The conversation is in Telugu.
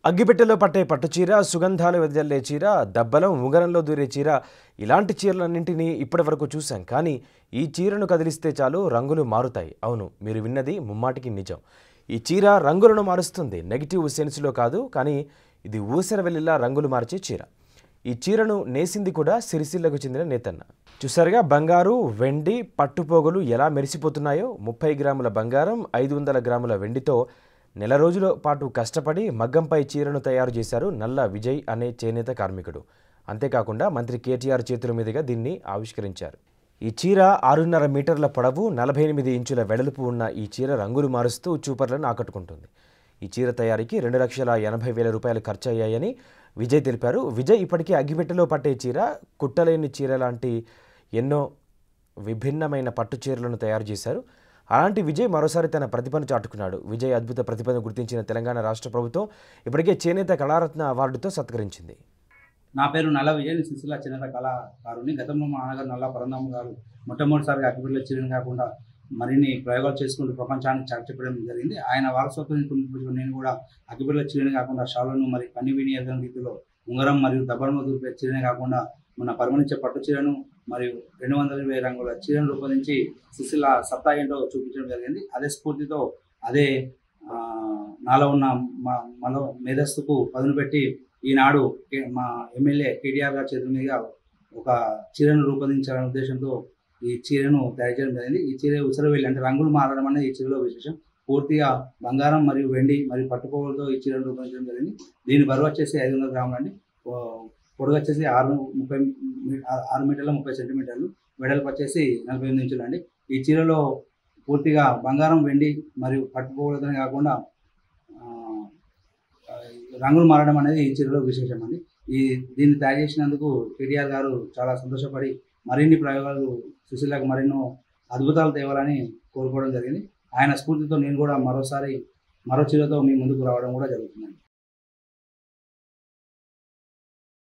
అగ్గిపెట్టెలో పట్టే పట్టు చీర సుగంధాలు వెదజల్లే చీర దబ్బలం ఉంగరంలో దూరే చీర ఇలాంటి చీరలన్నింటినీ ఇప్పటివరకు చూశాం కానీ ఈ చీరను కదిలిస్తే చాలు రంగులు మారుతాయి అవును మీరు విన్నది ముమ్మాటికి నిజం ఈ చీర రంగులను మారుస్తుంది నెగిటివ్ సెన్స్లో కాదు కానీ ఇది ఊసర వెల్లిలా రంగులు మార్చే చీర ఈ చీరను నేసింది కూడా సిరిసిల్లకు చెందిన నేతన్న చూసారుగా బంగారు వెండి పట్టుపోగులు ఎలా మెరిసిపోతున్నాయో ముప్పై గ్రాముల బంగారం ఐదు వందల గ్రాముల వెండితో నెల రోజుల పాటు కష్టపడి మగ్గంపై చీరను తయారు చేశారు నల్ల విజయ్ అనే చేనేత కార్మికుడు అంతేకాకుండా మంత్రి కేటీఆర్ చేతుల మీదుగా దీన్ని ఆవిష్కరించారు ఈ చీర ఆరున్నర మీటర్ల పొడవు నలభై ఎనిమిది ఇంచుల వెడల్పు ఉన్న ఈ చీర రంగులు మారుస్తూ చూపర్లను ఆకట్టుకుంటుంది ఈ చీర తయారీకి రెండు లక్షల ఎనభై వేల రూపాయలు ఖర్చు అయ్యాయని విజయ్ తెలిపారు విజయ్ ఇప్పటికే అగ్గిపెట్టెలో పట్టే చీర కుట్టలేని చీర లాంటి ఎన్నో విభిన్నమైన పట్టు చీరలను తయారు చేశారు అలాంటి విజయ్ మరోసారి తన ప్రతిభను చాటుకున్నాడు విజయ్ అద్భుత ప్రతిభను గుర్తించిన తెలంగాణ రాష్ట్ర ప్రభుత్వం ఇప్పటికే చేనేత కళారత్న అవార్డుతో సత్కరించింది నా పేరు నల్ల విజయ్ సిరిసిల్ల చిన్నత కళాకారుని గతంలో మా నాన్నగారు నల్ల పరందమ్మ గారు మొట్టమొదటిసారిగా అగ్గిపెట్టెలో చీరని కాకుండా మరిన్ని ప్రయోగాలు చేసుకుంటూ ప్రపంచానికి చాటి చెప్పడం జరిగింది ఆయన వారసత్వం పుణ్యపుచ్చుకొని నేను కూడా అగ్గిపెట్టెలో చీరని కాకుండా షాలను మరి కన్ని విని ఎరగని రీతిలో ఉంగరం మరియు దబ్బరమ దూపే చీరనే కాకుండా మన పరిమణించే పట్టు చీరను మరియు రెండు వందల ఇరవై రంగుల చీరను రూపొందించి సిరిసిల్ల సత్తా ఏంటో చూపించడం జరిగింది అదే స్ఫూర్తితో అదే ఆ, నాలో ఉన్న మా మనలో మేధస్సుకు పదును పెట్టి ఈనాడు కే- మా ఎమ్మెల్యే కేటీఆర్ గారి చేతుల మీదుగా ఒక చీరను రూపొందించాలనే ఉద్దేశంతో ఈ చీరను తయారు చేయడం జరిగింది ఈ చీర ఉసరవెల్లి అంటే రంగులు మారడం అనేది ఈ చీరలో విశేషం పూర్తిగా బంగారం మరియు వెండి మరియు పట్టుకోవలతో ఈ చీరను రూపొందించడం జరిగింది దీని బరువు వచ్చేసి ఐదు వందల గ్రాములు అండి ఓ- పొడవు వచ్చేసి ఆరు ముప్పై మీ- ఆ- ఆరు మీటర్ల ముప్పై సెంటీమీటర్లు వెడల్పు వచ్చేసి నలభై ఎనిమిది ఇంచులు అండి ఈ చీరలో పూర్తిగా బంగారం వెండి మరియు పట్టుకోవలతోనే కాకుండా ఆ, ఆ, రంగులు మారడం అనేది ఈ చీరలో విశేషం అండి ఈ దీన్ని తయారు చేసినందుకు కేటీఆర్ గారు చాలా సంతోషపడి మరిన్ని ప్రయోగాలు సుశీలకు మరెన్నో అద్భుతాలు తేవాలని కోరుకోవడం జరిగింది ఆయన స్ఫూర్తితో నేను కూడా మరోసారి మరో చీరతో మీ ముందుకు రావడం కూడా జరుగుతుందండి